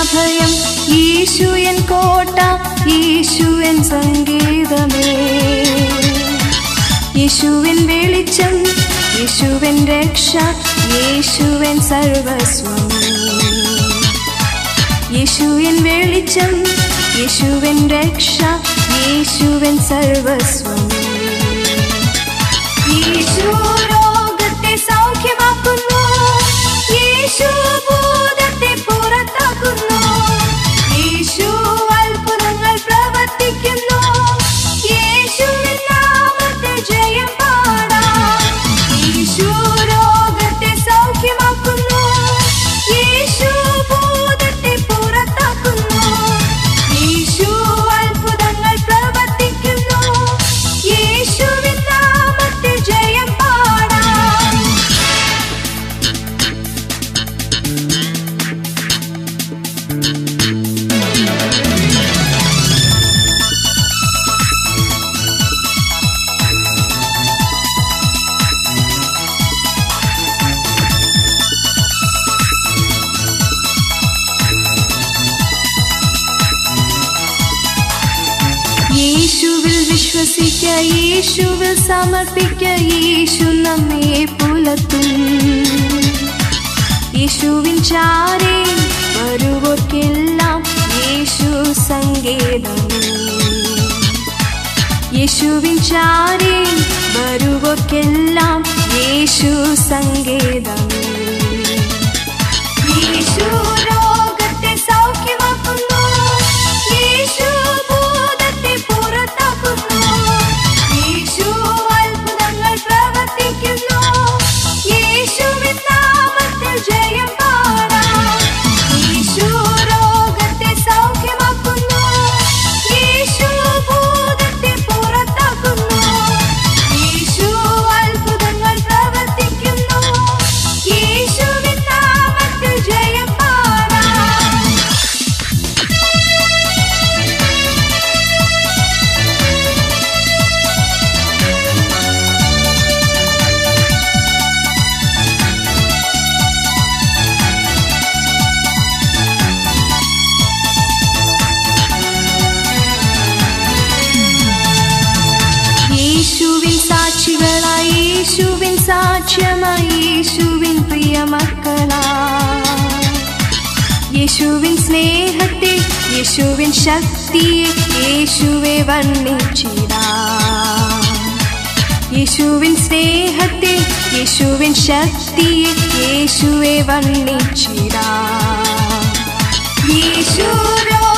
അഭയം യേശു എൻ കോട്ട യേശു എൻ സംഗീതമേ യേശുവിൻ വെളിച്ചം യേശുവിൻ രക്ഷ യേശുവിൻ സർവസ്വം യേശുവിൻ വെളിച്ചം യേശുവിൻ രക്ഷ യേശുവിൻ സർവസ്വം യേശു രോഗത്തെ സൗഖ്യമാക്കുന്നു യേശു ഭൂതത്തെ പുറത്താക്കുന്നു യേശു അത്ഭുതങ്ങൾ പ്രവർത്തിക്കുന്നു യേശുവിൻ നാമത്തിൽ ജയം പാടാം യേശു രോഗത്തെ സൗഖ്യമാക്കുന്നു യേശു ഭൂതത്തെ പുറത്താക്കുന്നു യേശു അത്ഭുതങ്ങൾ പ്രവർത്തിക്കുന്നു യേശുവിൻ നാമത്തിൽ ജയം പാടാം യേശുവിൽ വിശ്വസിക്ക യേശുവിൽ സമർപ്പിക്ക യേശു നമ്മെ പുലർത്തും യേശുവിൻ ചാരേ വരുവോർക്കെല്ലാം യേശു സങ്കേതം യേശുവിൻ ചാരേ വരുവോർക്കെല്ലാം യേശു സങ്കേതം യേശു രോഗത്തെ സൗഖ്യമാക്കുന്നു യേശു ഭൂതത്തെ പുറത്താക്കുന്നു യേശു അത്ഭുതങ്ങൾ പ്രവർത്തിക്കുന്നു യേശുവിൻ നാമത്തിൽ ജയം പാടാം യേശു രോഗത്തെ സൗഖ്യമാക്കുന്നു യേശു ഭൂതത്തെ പുറത്താക്കുന്നു യേശു അത്ഭുതങ്ങൾ പ്രവർത്തിക്കുന്നു യേശുവിൻ നാമത്തിൽ ജയം പാടാം യേശുവിൻ സാക്ഷികളായി യേശുവിൻ സാക്ഷ്യമായി യേശുവിൻ പ്രിയ മക്കളായി യേശുവിൻ സ്നേഹത്തെ യേശുവിൻ ശക്തിയെ യേശുവെ വർണ്ണിച്ചിടാം യേശുവിൻ സ്നേഹത്തെ യേശുവിൻ ശക്തിയെ യേശുവെ വർണ്ണിച്ചിടാം യേശു